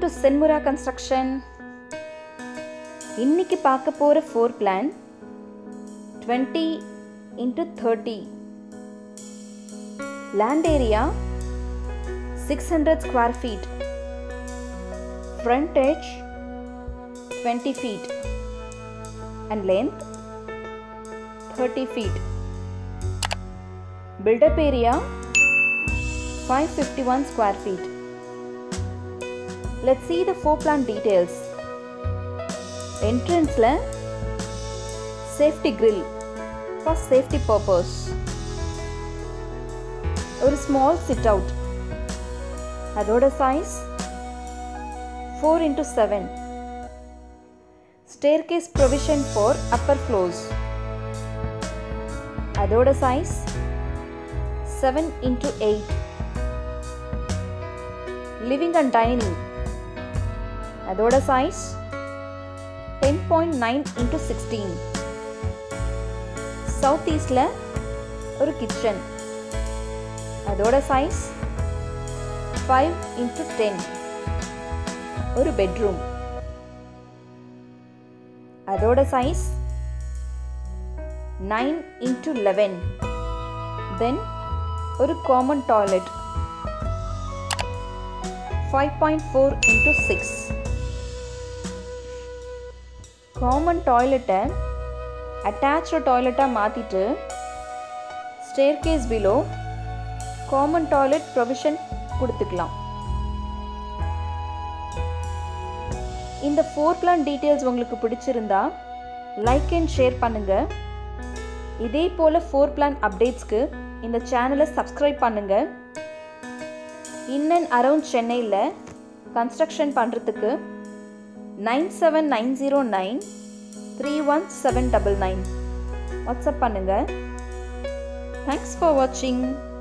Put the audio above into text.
to சென்முரா construction இன்னைக்கு பார்க்க போகிற four plan twenty into thirty land area six hundred square feet frontage 20 feet and length 30 feet build up area 551 square feet let's see the floor plan details entrance la safety grill for safety purpose ஒரு small sit out அதோட size 4 into 7 staircase provision for upper floors அதோட size 7 into 8 living and dining அதோட size 10.9 into 16 south eastல ஒரு kitchen அதோட size 5 into 10 ஒரு bedroom அதோட size nine into eleven then ஒரு common toilet five point four into six common டாய்லெட்டை attach டாய்லெட்டாக மாற்றிட்டு staircase below common toilet provision கொடுத்துக்கலாம் இந்த ஃபோர் பிளான் டீட்டெயில்ஸ் உங்களுக்கு பிடிச்சிருந்தா லைக் அண்ட் ஷேர் பண்ணுங்கள் இதே போல் ஃபோர் பிளான் அப்டேட்ஸ்க்கு இந்த சேனலை சப்ஸ்கிரைப் பண்ணுங்கள் இன் அண்ட் அரவுண்ட் சென்னையில் கன்ஸ்ட்ரக்ஷன் பண்ணுறதுக்கு nine seven nine zero nine three one seven double nine WhatsApp பண்ணுங்கள் தேங்க்ஸ் ஃபார் வாட்சிங்